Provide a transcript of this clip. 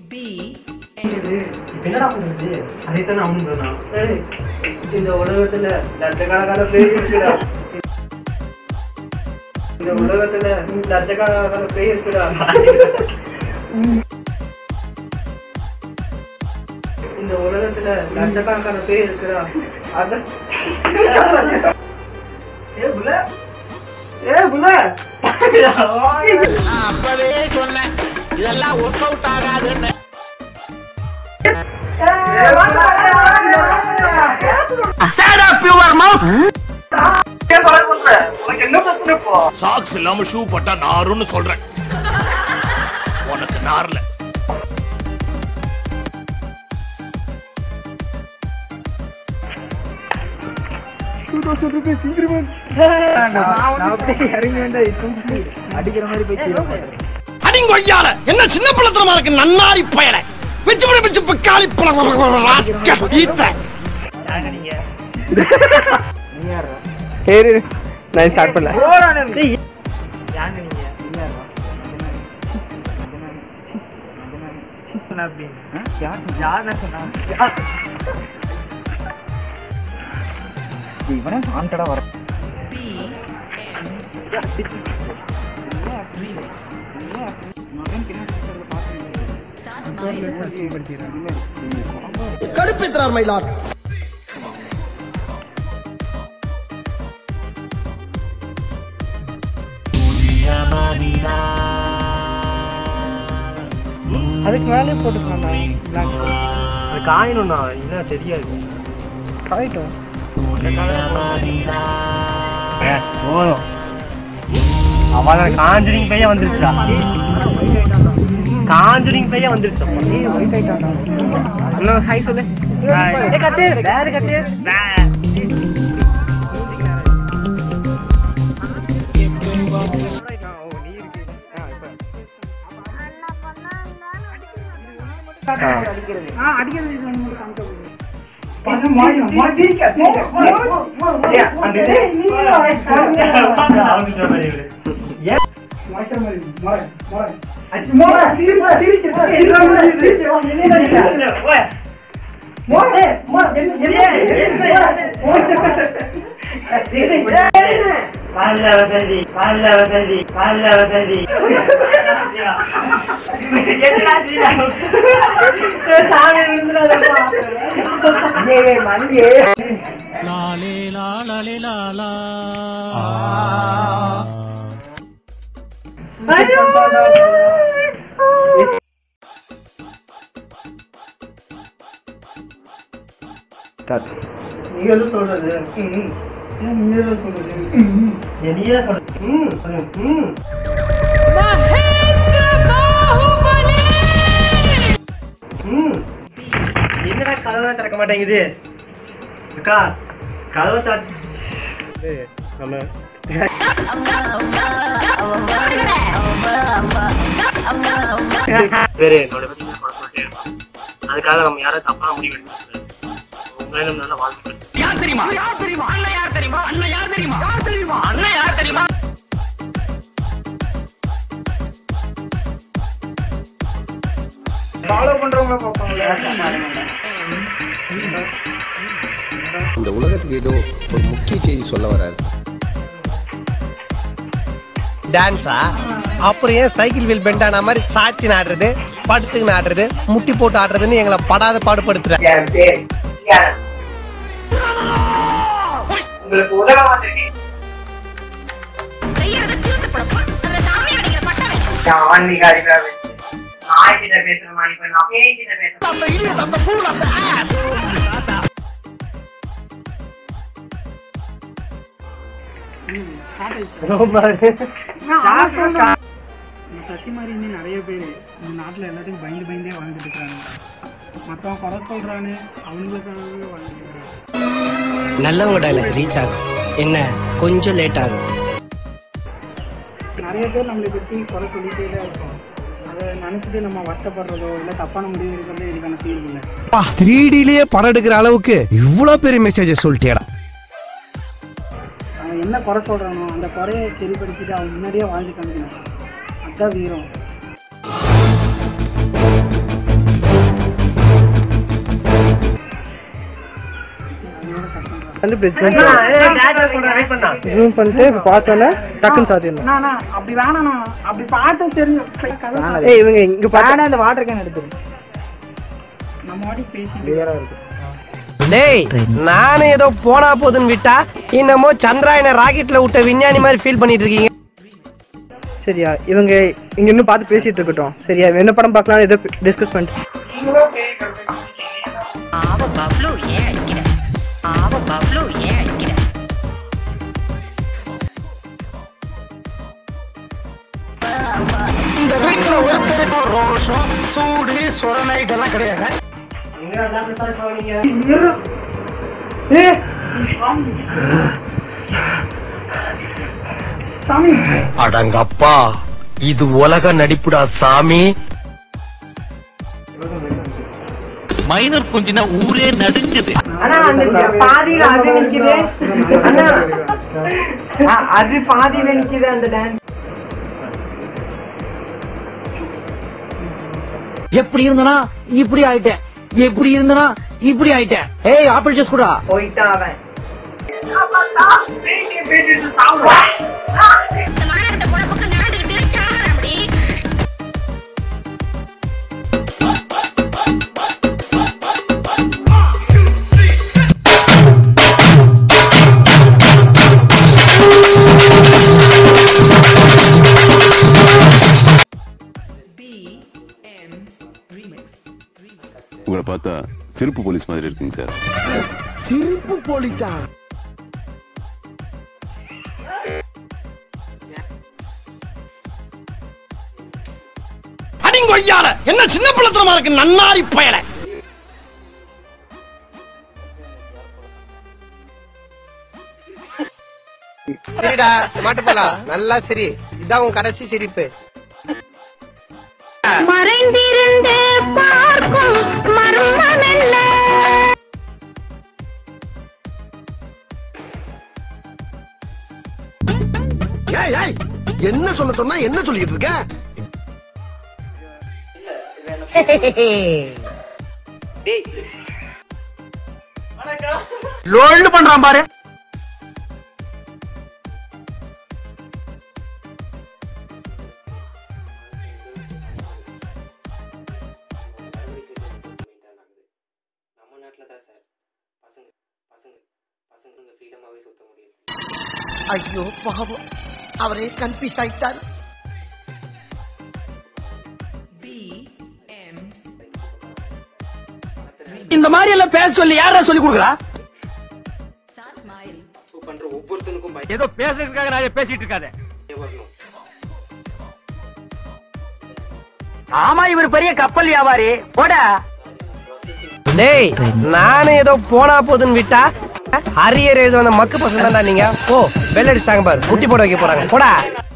B என்னடா பண்ணுது அதைத்தான் அவனு சொன்னான் ஏய், இந்த உலகத்துல லட்சக்கணக்கான பேர் இருக்குடா இந்த உலகத்துல லட்சக்கணக்கான பேர் இருக்குடா இந்த உலகத்துல லட்சக்கணக்கான பேர் இருக்குடா அத ஏ புள்ள ஏ புள்ள அப்பவே சொன்னேன் இதெல்லாம் ஒர்க் அவுட் ஆகாதுன்னு உனக்கு என்ன பிரச்சனை இப்போ சாக்ஸ் இல்லாம ஷூ போட்டா நாருன்னு சொல்றேன் உனக்கு நார்ல அடிங்கொய்யால என்ன சின்ன பிள்ளத்தனமா இருக்கு நன்னாரி பயல பிச்சு பிடி பிச்சு பிக்காளி பழம் ஈத்த சரி நான் ஸ்டார்ட் பண்ணல கடுப்பேற்றார் மயிலாட் அதுக்கு மேலே போட்டுக்கலாம்ண்ணா அது காயணும்ண்ணா இல்லை தெரியாது காயிட்டும் போதும் அவன் காஞ்சரிங் பையன் வந்துருச்சா காஞ்சரிங் பையன் வந்துருச்சா இன்னும் ஹை சொல்லு ஏ கத்து வேற கத்து நீ எதுவும் சொல்றது ம். நீ எதுவும் சொல்றது ம். நீயே சொல்றது ம். ம். ம். என்னடா கதவை திறக்க மாட்டேங்குது அக்கா கதவை திற நம்ம பேரு என்னோட வீட்டுல கூட சொல்லிட்டே இருப்பான். அதுக்காக நம்ம யாரும் தப்பான முடிவு எடுக்கக்கூடாது உங்களும் நல்ல வாழ்த்துக்கள் யார் தெரியுமா யார் தெரியுமா அண்ணன் யார் தெரியுமா அண்ணன் யார் தெரியுமா யார் தெரியுமா அண்ணன் யார் தெரியுமா இந்த உலகத்துக்கு ஏதோ ஒரு முக்கிய செய்தி சொல்ல வராரு டான்ஸா அப்புறம் ஏன் சைக்கிள் வீல் பெண்ட் ஆன மாதிரி சாச்சி ஆடுறது படுத்துக்கு ஆடுறது முட்டி போட்டு ஆடுறதுன்னு எங்களை படாத பாடுபடுத்துற உங்களுக்கு உதவ வந்திருக்கேன் செய்யறது திருட்டு பழப்பா அந்த சாமி அடிக்கிற பட்டவை ஆன்மீக அறிவா வச்சு நாய் கிட்ட பேசுற மாதிரி இப்ப நான் பேய் கிட்ட பேசுறேன் அந்த இடியட் அந்த fool அந்த ass சசி மாதிரி இன்னும் நிறைய பேர் இந்த நாட்டில் எல்லாத்தையும் பயந்து பயந்தே வாழ்ந்துட்டு இருக்காங்க மற்றவன் குறை சொல்கிறான்னு அவங்களுக்காகவே வாழ்ந்துட்டு இருக்காங்க நல்லவங்க டைலாக் ரீச் ஆகும் என்ன கொஞ்சம் லேட் ஆகும் நிறைய பேர் நம்மளை பற்றி குறை சொல்லிட்டே தான் இருக்கோம் அதை நினச்சிட்டு நம்ம வருத்தப்படுறதோ இல்லை தப்பான முடிவு எடுக்கிறதோ இதுக்கான தீர்வு இல்லை த்ரீ டிலேயே படம் எடுக்கிற அளவுக்கு இவ்வளவு பெரிய மெசேஜ் சொல்லிட்டேடா அவன் என்ன குறை சொல்கிறானோ அந்த குறையை சரிப்படுத்திட்டு அவன் முன்னாடியே வாழ்ந்து காமிக்கணும் அதுதான் வீரம் வந்து இப்படி ஜூம் சொல்றேன் வெயிட் பண்ணா ஜூம் பண்ணிட்டு இப்ப பார்த்தோன்னே டக்குன்னு சாத்திடணும் அண்ணா, அண்ணா, அப்படி வேணாண்ணா அப்படி பார்த்து தெரிஞ்சு கதை சொல்லு. ஏய் இவங்க இங்க பார்த்தா அந்த வாட்டர் கேன் எடுத்துரு நம்ம வாட்டிக்கு பேசி கிளியரா இருக்கு டேய் நானும் ஏதோ போனா போதுன்னு விட்டா இன்னமோ சந்திராயனை ராக்கெட்ல விட்ட விஞ்ஞானி மாதிரி ஃபீல் பண்ணிட்டு இருக்கீங்க சரியா இவங்க இங்க இன்னும் பார்த்து பேசிட்டு இருக்கட்டும் சரியா என்ன படம் பார்க்கலாம் ஏதோ டிஸ்கஸ் பண்ணிட்டு ஆவ பப்ளு ஏன் அடிக்கிற ஆவ பப்ளு ஏன் அடிக்கிற இந்த வீட்டுல ஒருத்தருக்கு ரோஷம் சூடு சுரணை இதெல்லாம் கிடையாது எங்க டாக்டர் சார் போனீங்க சாமி அடங்கப்பா இது உலக நடிப்புடா சாமி மைனர் கொஞ்சினா ஊரே நடுங்குது ஆனா அந்த பாதியில அது நிக்குது அண்ணா அ- அது பாதியில நிக்குது அந்த டான்ஸ் எப்படி இருந்தனா இப்படி ஆயிட்டேன் எப்படி இருந்தனா இப்படி ஆயிட்டேன் ஏய் ஆப்பிள் ஜூஸ் கூட போயிட்டான் அவன் இந்த மாநாட்ட போன பக்கம் நாண்டுகிட்டு சாகலாம் அப்படி உங்களை பார்த்தா சிறப்பு போலீஸ் மாதிரி இருக்குங்க சார் சிரிப்பு போலீஸா அடிங்கொய்யால என்ன சின்ன பிள்ளத்தனமா இருக்கு நன்னாரி பயல சரிடா மாட்டு போலாம் நல்லா சரி இதான் உன் கடைசி சிரிப்பு மறைந்திருந்து பார்க்கும் மர்மமெல்ல ஏய் ஏய் என்ன சொல்ல சொன்னா என்ன சொல்லிட்டு இருக்க லோல்னு பண்றான் பாரு நம்ம நாட்டில் தான் சார் பசங்க பசங்க பசங்க ஃப்ரீடமாகவே சுத்த முடியும் ஐயோ பாவம் அவரே கன்ஃபியூஸ் ஆயிட்டார் இந்த மாதிரி எல்லாம் பேச சொல்லி யாரா சொல்லி கொடுக்குறா ஸோ பண்ணுற ஒவ்வொருத்தனுக்கும் பயம் ஏதோ பேசுறதுக்காக நான் பேசிட்டு இருக்காத வரணும் ஆமா இவர் பெரிய கப்பல் வியாபாரி போடா டேய் நானும் ஏதோ போனா போதுன்னு விட்டா அரியர் எழுத வந்த மக்கு பசங்க தான்டா நீங்க ஓ பெல் அடிச்சாங்க பாரு முட்டி போட வைக்க போறாங்க போடா